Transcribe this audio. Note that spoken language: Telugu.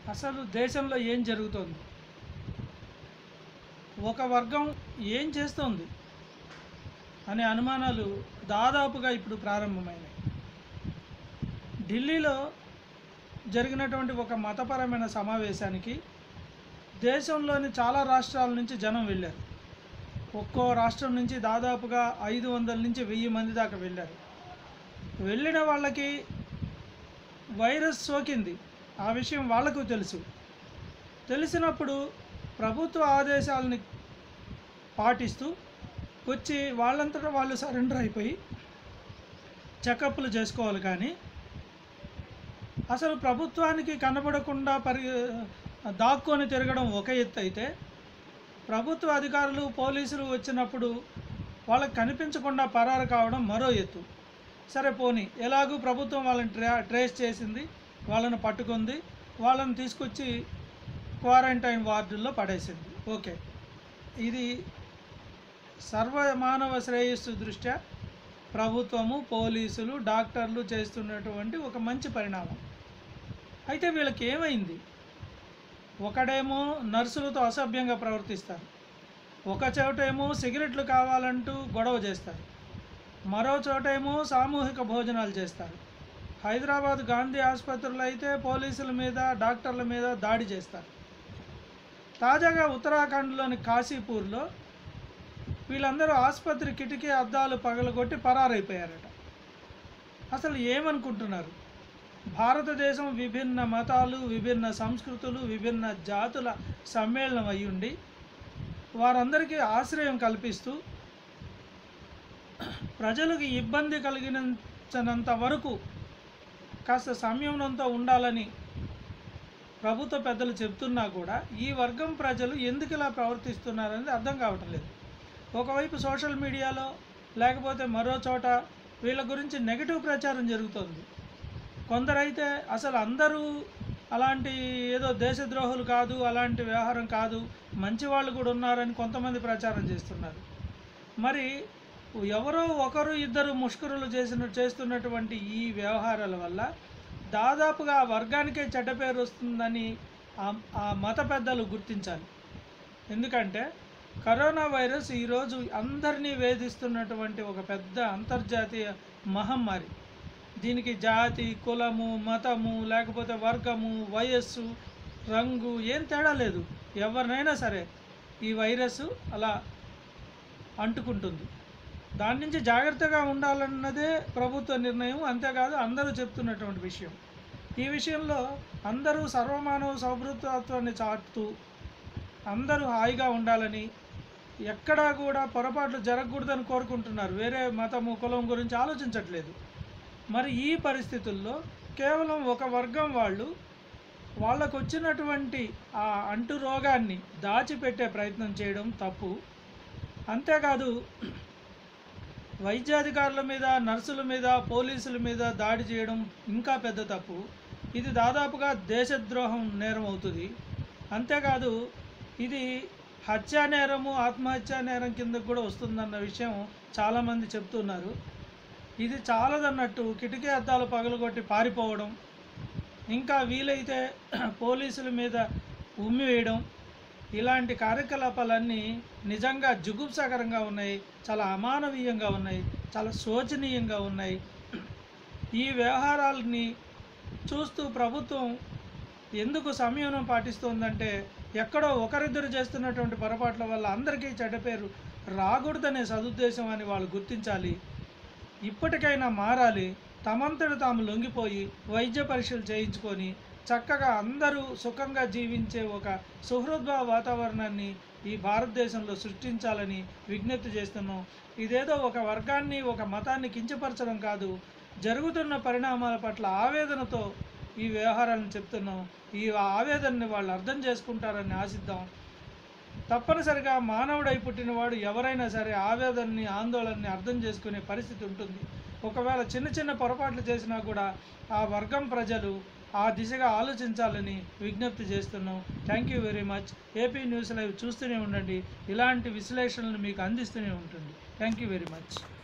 అసలు దేశంలో ఏం జరుగుతోంది ఒక వర్గం ఏం చేస్తోంది అనే అనుమానాలు దాదాపుగా ఇప్పుడు ప్రారంభమైనాయి ఢిల్లీలో జరిగినటువంటి ఒక మతపరమైన సమావేశానికి దేశంలోని చాలా రాష్ట్రాల నుంచి జనం వెళ్ళారు ఒక్కో రాష్ట్రం నుంచి దాదాపుగా ఐదు వందల నుంచి వెయ్యి మంది దాకా వెళ్ళారు వెళ్ళిన వాళ్ళకి వైరస్ సోకింది ఆ విషయం వాళ్ళకు తెలుసు తెలిసినప్పుడు ప్రభుత్వ ఆదేశాలని పాటిస్తూ వచ్చి వాళ్ళంతటా వాళ్ళు సరెండర్ అయిపోయి చెకప్లు చేసుకోవాలి కానీ అసలు ప్రభుత్వానికి కనబడకుండా పరి దాక్కొని తిరగడం ఒక ఎత్తు అయితే ప్రభుత్వ అధికారులు పోలీసులు వచ్చినప్పుడు వాళ్ళకి కనిపించకుండా పరారు కావడం మరో ఎత్తు సరే పోనీ ఎలాగూ ప్రభుత్వం వాళ్ళని ట్రా ట్రేస్ చేసింది వాళ్ళని పట్టుకుంది వాళ్ళని తీసుకొచ్చి క్వారంటైన్ వార్డుల్లో పడేసింది ఓకే ఇది సర్వమానవ శ్రేయస్సు దృష్ట్యా ప్రభుత్వము పోలీసులు డాక్టర్లు చేస్తున్నటువంటి ఒక మంచి పరిణామం అయితే వీళ్ళకి ఏమైంది ఒకడేమో నర్సులతో అసభ్యంగా ప్రవర్తిస్తారు ఒక చోటేమో సిగరెట్లు కావాలంటూ గొడవ చేస్తారు మరో చోటేమో సామూహిక భోజనాలు చేస్తారు హైదరాబాద్ గాంధీ ఆసుపత్రులు అయితే పోలీసుల మీద డాక్టర్ల మీద దాడి చేస్తారు తాజాగా ఉత్తరాఖండ్లోని కాశీపూర్లో వీళ్ళందరూ ఆసుపత్రి కిటికీ అద్దాలు పగలగొట్టి పరారైపోయారట అసలు ఏమనుకుంటున్నారు భారతదేశం విభిన్న మతాలు విభిన్న సంస్కృతులు విభిన్న జాతుల సమ్మేళనం అయ్యుండి వారందరికీ ఆశ్రయం కల్పిస్తూ ప్రజలకు ఇబ్బంది కలిగినంత వరకు కాస్త సంయమనంతో ఉండాలని ప్రభుత్వ పెద్దలు చెప్తున్నా కూడా ఈ వర్గం ప్రజలు ఎందుకు ఇలా ప్రవర్తిస్తున్నారనేది అర్థం కావటం లేదు ఒకవైపు సోషల్ మీడియాలో లేకపోతే మరో చోట వీళ్ళ గురించి నెగిటివ్ ప్రచారం జరుగుతోంది కొందరైతే అసలు అందరూ అలాంటి ఏదో దేశద్రోహులు కాదు అలాంటి వ్యవహారం కాదు మంచి వాళ్ళు కూడా ఉన్నారని కొంతమంది ప్రచారం చేస్తున్నారు మరి ఎవరో ఒకరు ఇద్దరు ముష్కరులు చేసిన చేస్తున్నటువంటి ఈ వ్యవహారాల వల్ల దాదాపుగా ఆ వర్గానికే చెడ్డ పేరు వస్తుందని ఆ- ఆ మత పెద్దలు గుర్తించాలి ఎందుకంటే కరోనా వైరస్ ఈరోజు అందరినీ వేధిస్తున్నటువంటి ఒక పెద్ద అంతర్జాతీయ మహమ్మారి దీనికి జాతి కులము మతము లేకపోతే వర్గము వయస్సు రంగు ఏం తేడా లేదు ఎవరినైనా సరే ఈ వైరస్ అలా అంటుకుంటుంది దాని నుంచి జాగ్రత్తగా ఉండాలన్నదే ప్రభుత్వ నిర్ణయం అంతేకాదు అందరూ చెప్తున్నటువంటి విషయం ఈ విషయంలో అందరూ సర్వమానవ సౌభృతత్వాన్ని చాటుతూ అందరూ హాయిగా ఉండాలని ఎక్కడా కూడా పొరపాట్లు జరగకూడదని కోరుకుంటున్నారు వేరే మతము కులం గురించి ఆలోచించట్లేదు మరి ఈ పరిస్థితుల్లో కేవలం ఒక వర్గం వాళ్ళు వాళ్ళకు వచ్చినటువంటి ఆ అంటు రోగాన్ని దాచిపెట్టే ప్రయత్నం చేయడం తప్పు అంతేకాదు వైద్యాధికారుల మీద నర్సుల మీద పోలీసుల మీద దాడి చేయడం ఇంకా పెద్ద తప్పు ఇది దాదాపుగా దేశద్రోహం నేరం అవుతుంది అంతేకాదు ఇది హత్యా నేరము ఆత్మహత్యా నేరం కిందకు కూడా వస్తుందన్న విషయం చాలామంది చెప్తున్నారు ఇది చాలదన్నట్టు కిటికీ అద్దాలు పగలగొట్టి పారిపోవడం ఇంకా వీలైతే పోలీసుల మీద ఉమ్మి వేయడం ఇలాంటి కార్యకలాపాలన్నీ నిజంగా జుగుప్సాకరంగా ఉన్నాయి చాలా అమానవీయంగా ఉన్నాయి చాలా శోచనీయంగా ఉన్నాయి ఈ వ్యవహారాలని చూస్తూ ప్రభుత్వం ఎందుకు సంయమనం పాటిస్తోందంటే ఎక్కడో ఒకరిద్దరు చేస్తున్నటువంటి పొరపాట్ల వల్ల అందరికీ చెడ్డ పేరు రాకూడదనే సదుద్దేశం అని వాళ్ళు గుర్తించాలి ఇప్పటికైనా మారాలి తమంతట తాము లొంగిపోయి వైద్య పరీక్షలు చేయించుకొని చక్కగా అందరూ సుఖంగా జీవించే ఒక సుహృద్భావ వాతావరణాన్ని ఈ భారతదేశంలో సృష్టించాలని విజ్ఞప్తి చేస్తున్నాం ఇదేదో ఒక వర్గాన్ని ఒక మతాన్ని కించపరచడం కాదు జరుగుతున్న పరిణామాల పట్ల ఆవేదనతో ఈ వ్యవహారాలను చెప్తున్నాం ఈ ఆవేదనని వాళ్ళు అర్థం చేసుకుంటారని ఆశిద్దాం తప్పనిసరిగా మానవుడై పుట్టినవాడు ఎవరైనా సరే ఆవేదనని ఆందోళనని అర్థం చేసుకునే పరిస్థితి ఉంటుంది ఒకవేళ చిన్న చిన్న పొరపాట్లు చేసినా కూడా ఆ వర్గం ప్రజలు ఆ దిశగా ఆలోచించాలని విజ్ఞప్తి చేస్తున్నాం thank you very much AP news live చూస్తూనే ఉండండి ఇలాంటి విశ్లేషణలు మీకు అందిస్తూనే ఉంటుంది థ్యాంక్ యూ వెరీ మచ్